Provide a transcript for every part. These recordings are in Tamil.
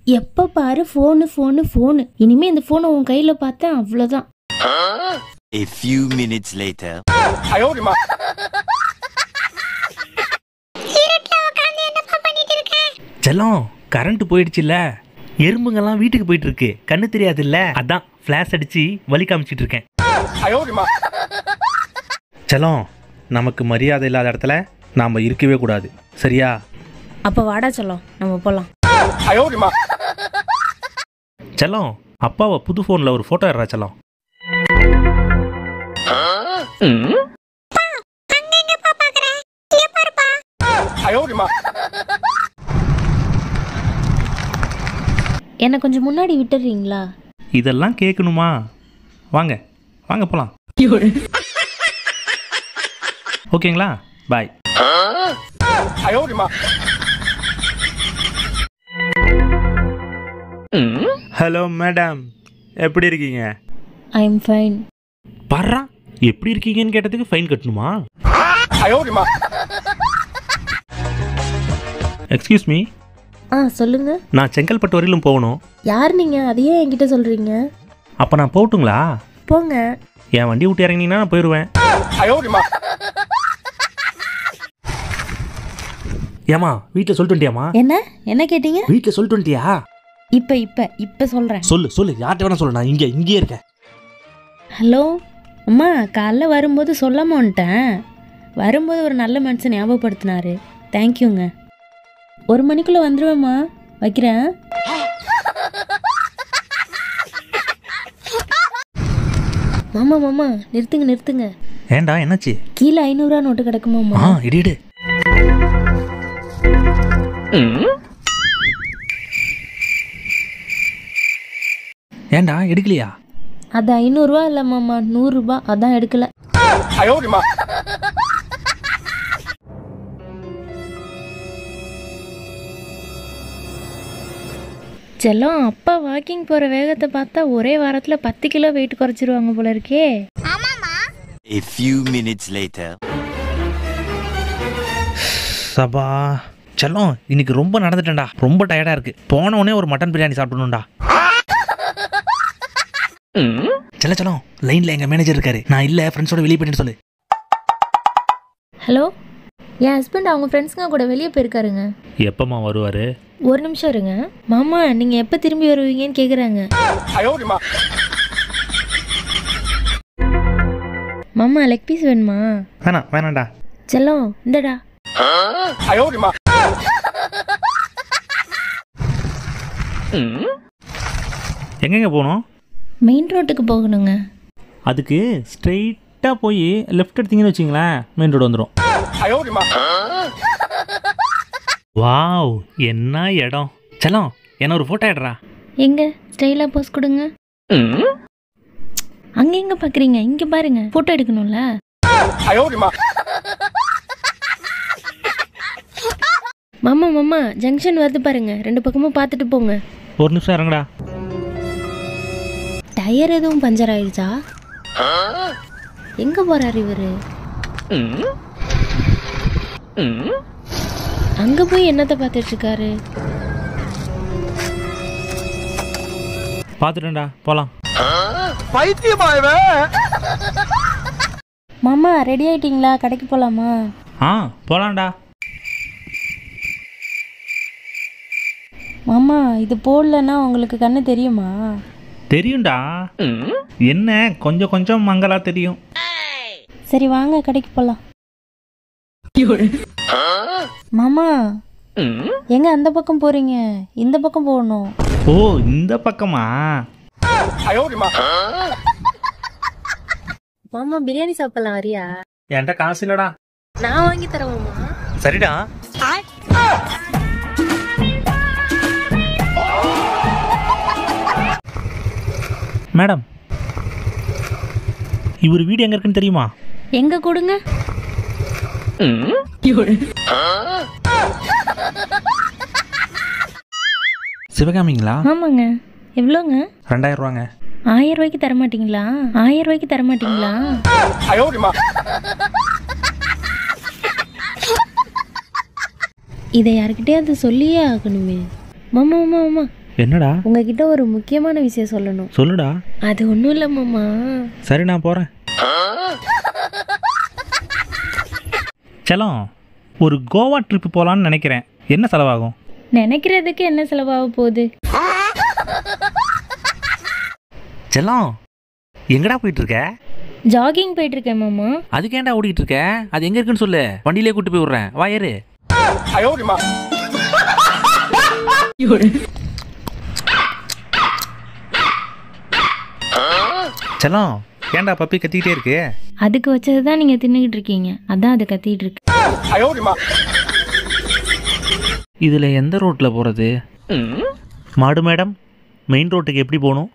எப்போ பாரு ஃபோனு ஃபோனு ஃபோனு இனிமே இந்த ஃபோனை உன் கையில் பார்த்தேன் அவ்வளோதான் A few minutes later. செல்லம் கரண்ட் போயிடுச்சுல்ல எறும்புங்கெல்லாம் வீட்டுக்கு போயிட்டு இருக்கு கண்ணு தெரியாதுல்ல அதான் ஃப்ளாஷ் அடிச்சு வலி காமிச்சிட்டு இருக்கேன் செல்லம் நமக்கு மரியாதை இல்லாத இடத்துல நாம் இருக்கவே கூடாது சரியா அப்போ வாடா சொல்லும் நம்ம போகலாம் செல்லம் அப்பாவை புது ஃபோனில் ஒரு ஃபோட்டோ எடுறா செல்லம் என்னை கொஞ்சம் முன்னாடி விட்டுறீங்களா இதெல்லாம் கேட்கணுமா வாங்க வாங்க போகலாம் ஓகேங்களா பாய் ஹலோ மேடம் எப்படி இருக்கீங்க ஐ எம் ஃபைன் பர்றா எப்படி இருக்கீங்கன்னு கேட்டதுக்கு ஃபைன் கட்டணுமா எக்ஸ்கியூஸ் மீ ஆ சொல்லுங்க நான் செங்கல்பட்டு வரையிலும் போகணும் யார் நீங்கள் அதையே என்கிட்ட சொல்கிறீங்க அப்போ நான் போகட்டுங்களா போங்க என் வண்டி விட்டு இறங்கினீங்கன்னா நான் போயிடுவேன் ஏமா வீட்டில் சொல்லிட்டு வந்துட்டியாமா என்ன என்ன கேட்டீங்க வீட்டில் சொல்லிட்டு வந்துட்டியா இப்போ இப்போ இப்போ சொல்கிறேன் சொல்லு சொல்லு யார்கிட்ட வேணா சொல்லு நான் இங்கே இங்கேயே இருக்கேன் ஹலோ அம்மா காலைல வரும்போது சொல்லாம வந்துட்டேன் வரும்போது ஒரு நல்ல மனுஷன் ஞாபகப்படுத்தினாரு தேங்க்யூங்க ஒரு மணிக்குள்ளே வந்துடுவேம்மா வைக்கிறேன் மாமா மாமா நிறுத்துங்க நிறுத்துங்க ஏன்டா என்னாச்சு கீழே ஐநூறுரூவா நோட்டு கிடக்குமாம்மா ஆ இடி இடு ஏன்டா எடுக்கலையா அது ஐநூறுரூவா இல்லை மாமா நூறுரூபா அதான் எடுக்கல செல்லம் அப்பா வாக்கிங் போகிற வேகத்தை பார்த்தா ஒரே வாரத்தில் பத்து கிலோ வெயிட் குறைச்சிருவாங்க போல இருக்கே A few minutes later. சபா செல்லம் இன்னைக்கு ரொம்ப நடந்துட்டேன்டா ரொம்ப டயர்டா இருக்கு போன உடனே ஒரு மட்டன் பிரியாணி சாப்பிடணும்டா செல்ல செல்லம் லைன்ல எங்க மேனேஜர் இருக்காரு நான் இல்ல ஃப்ரெண்ட்ஸோட வெளியே போயிட்டு சொல்லு ஹலோ என் ஹஸ்பண்ட் அவங்க ஃப்ரெண்ட்ஸுங்க கூட வெளியே போயிருக்காருங்க எப்பமா வருவாரு ஒரு நிமிஷம் இருங்க மாமா நீங்கள் எப்போ திரும்பி வருவீங்கன்னு கேட்குறாங்க மாமா லெக் பீஸ் வேணுமா வேணாம் வேணாம்டா செல்லம் இந்தடா எங்கெங்க போகணும் மெயின் ரோட்டுக்கு போகணுங்க அதுக்கு ஸ்ட்ரெயிட்டாக போய் லெஃப்ட் எடுத்தீங்கன்னு வச்சிங்களேன் மெயின் ரோடு வந்துடும் வாவ் என்ன இடம் செல்லம் என்ன ஒரு ஃபோட்டோ எடுறா எங்க ஸ்டைலாக போஸ் கொடுங்க அங்க எங்க பார்க்குறீங்க இங்கே பாருங்க ஃபோட்டோ எடுக்கணும்ல மாமா மாமா ஜங்ஷன் வருது பாருங்க ரெண்டு பக்கமும் பார்த்துட்டு போங்க ஒரு நிமிஷம் இறங்குடா டயர் எதுவும் பஞ்சர் ஆயிடுச்சா எங்க போறாரு இவரு அங்க போய் என்னத்தை பார்த்துட்டு இருக்காரு பார்த்துட்டேன்டா போகலாம் மாமா ரெடி ஆயிட்டீங்களா கடைக்கு போலாமா ஆ போகலாம்டா மாமா இது போடலன்னா உங்களுக்கு கண்ணு தெரியுமா தெரியும்டா என்ன கொஞ்சம் கொஞ்சம் மங்களா தெரியும் சரி வாங்க கடைக்கு போலாம் மாமா எங்க அந்த பக்கம் போறீங்க இந்த பக்கம் போகணும் ஓ இந்த பக்கமா மாமா பிரியாணி சாப்பிடலாம் வரியா என்கிட்ட காசு இல்லடா நான் வாங்கி தரேன் மாமா சரிடா மேடம் இவர் வீடு எங்க இருக்குன்னு தெரியுமா எங்க கொடுங்க சிவகாமிங்களா ஆமாங்க எவ்வளோங்க ரெண்டாயிரம் ரூபாங்க ஆயிரம் ரூபாய்க்கு தர மாட்டீங்களா ஆயிரம் ரூபாய்க்கு தர மாட்டீங்களா இதை யாருக்கிட்டே அது சொல்லியே ஆகணுமே மாமா மாமா மாமா என்னடா உங்ககிட்ட ஒரு முக்கியமான விஷயம் சொல்லணும் சொல்லுடா அது ஒன்றும் இல்லை மாமா சரி நான் போகிறேன் செல்லம் ஒரு கோவா ட்ரிப்பு போகலான்னு நினைக்கிறேன் என்ன செலவாகும் நினைக்கிறதுக்கு என்ன செலவாக போகுது செல்லம் எங்கடா போயிட்டு இருக்க ஜாகிங் போயிட்டு இருக்கேன் மாமா அதுக்கு ஏன்டா ஓடிட்டு இருக்க அது எங்க இருக்குன்னு சொல்லு வண்டியிலே கூட்டு போய் விடுறேன் வா ஏறு செல்லம் ஏன்டா பப்பி கத்திக்கிட்டே இருக்கு அதுக்கு வச்சது தான் நீங்கள் தின்னுக்கிட்டு இருக்கீங்க அதான் அது கத்திட்டு இருக்கு இதுல எந்த ரோட்ல போறது மாடு மேடம் மெயின் ரோட்டுக்கு எப்படி போகணும்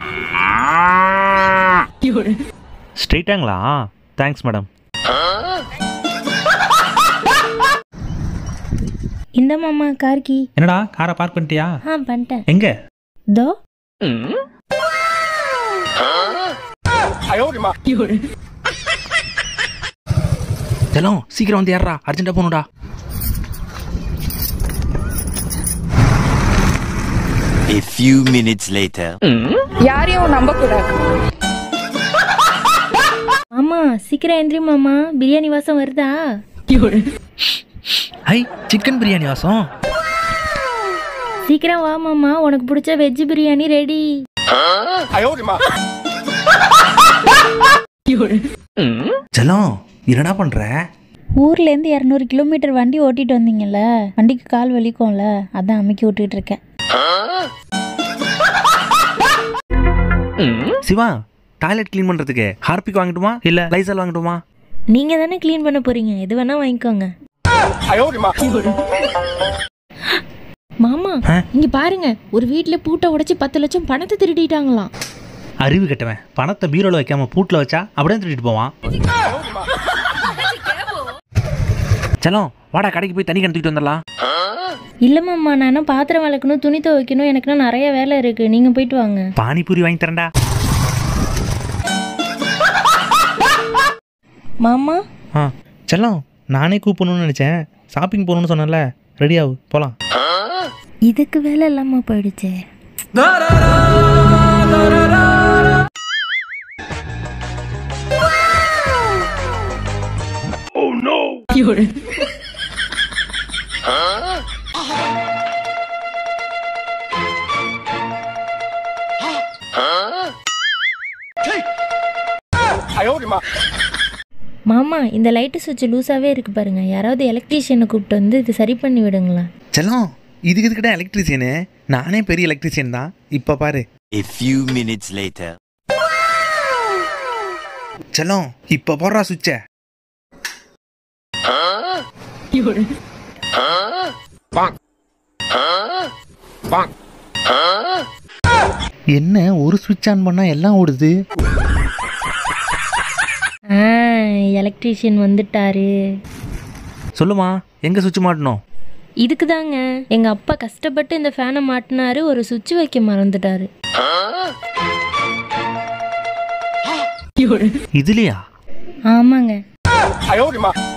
ஸ்ட்ரெயிட்டாங்களா தேங்க்ஸ் மேடம் இந்த மாமா கார்கி என்னடா காரை பார்க் பண்ணிட்டியா ஆ பண்ணிட்டேன் எங்க தோ செல்லம் சீக்கிரம் வந்து ஏறா அர்ஜென்ட்டா போகணும்டா A few minutes later. யாரையும் நம்பக்கூடாது மாமா சீக்கிரம் எந்திரி மாமா பிரியாணி வாசம் வருதா ஹை சிக்கன் பிரியாணி வாசம் சீக்கிரம் வா மாமா உனக்கு பிடிச்ச வெஜ் பிரியாணி ரெடி செல்லம் என்னடா பண்ற ஊர்லேருந்து இரநூறு கிலோமீட்டர் வண்டி ஓட்டிட்டு வந்தீங்கல்ல வண்டிக்கு கால் வலிக்கும்ல அதான் அமுக்கி விட்டுட்டு இருக்கேன் சிவா டாய்லெட் க்ளீன் பண்றதுக்கு ஹார்பிக் வாங்கட்டுமா இல்ல லைசால் வாங்கட்டுமா நீங்கள் தானே க்ளீன் பண்ண போறீங்க எது வேணா வாங்கிக்கோங்க மாமா ஆ? இங்க பாருங்க ஒரு வீட்ல பூட்டை உடைச்சு பத்து லட்சம் பணத்தை திருடிட்டாங்களாம் அறிவு கட்டவன் பணத்தை பீரோல வைக்காம பூட்டில் வச்சா அப்படியே திருடிட்டு போவான் செல்லம் வாடா கடைக்கு போய் தண்ணி கணத்துக்கிட்டு வந்துடலாம் இல்ல மாமா நான் என்ன பாத்திரம் விளக்கணும் துணி துவைக்கணும் எனக்குலாம் நிறைய வேலை இருக்கு நீங்க போயிட்டு வாங்க பானிபூரி வாங்கி தரேன்டா மாமா ஆ செல்லம் நானே கூப்பிடணும்னு நினச்சேன் ஷாப்பிங் போகணும்னு சொன்னேன்ல ரெடி ஆகு போகலாம் இதுக்கு வேலை இல்லாம போயிடுச்சே மாமா இந்த லைட்டு சுவிட்ச் லூஸாவே இருக்கு பாருங்க யாராவது எலக்ட்ரீஷியனை கூப்பிட்டு வந்து இது சரி பண்ணி விடுங்களேன் செல்லம் இதுக்கு இதுக்கிட்ட எலக்ட்ரிஷியனு நானே பெரிய எலக்ட்ரிஷியன் தான் இப்போ பாரு A few minutes later. செல்லம் இப்போ போடுறா சுவிட்சை என்ன ஒரு சுவிட்ச் ஆன் பண்ணா எல்லாம் ஓடுது ஆ எலக்ட்ரீஷியன் வந்துட்டாரு சொல்லுமா எங்க சுவிட்ச் மாட்டணும் இதுக்கு தாங்க எங்க அப்பா கஷ்டப்பட்டு இந்த ஃபேனை மாட்டினாரு ஒரு சுவிட்ச் வைக்க மறந்துட்டாரு இதுலயா ஆமாங்க